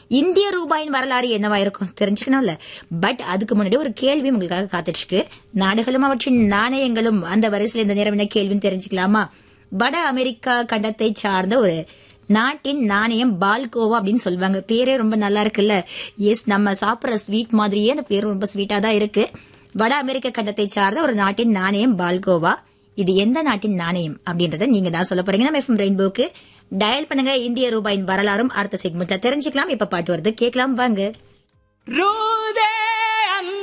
இந்திய ரூபாயின் வரலாறு என்னவா இருக்கும் தெரிஞ்சுக்கணும்ல பட் அதுக்கு முன்னாடி ஒரு கேள்வி உங்களுக்காக காத்துட்டு இருக்கு நாடுகளும் அவற்றின் நாணயங்களும் அந்த வரிசையில் இந்த நேரம் என்ன கேள்வின்னு தெரிஞ்சுக்கலாமா வட அமெரிக்கா கண்டத்தை சார்ந்த ஒரு நாட்டின் நாணயம் பால்கோவா அப்படின்னு சொல்லுவாங்க பேரே ரொம்ப நல்லா இருக்குல்ல எஸ் நம்ம சாப்பிடுற ஸ்வீட் மாதிரியே அந்த பேரும் ரொம்ப ஸ்வீட்டா தான் இருக்கு வட அமெரிக்க கண்டத்தை சார்ந்த ஒரு நாட்டின் நாணயம் பால்கோவா இது எந்த நாட்டின் நாணயம் அப்படின்றத நீங்க தான் சொல்ல போறீங்க நம்ம எஃப்எம் ரெயின்போக்கு டயல் பண்ணுங்க இந்திய ரூபாயின் வரலாறும் அடுத்த செக்மெண்ட்ல தெரிஞ்சுக்கலாம் இப்ப பாட்டு வருது கேட்கலாம் வாங்க Rude and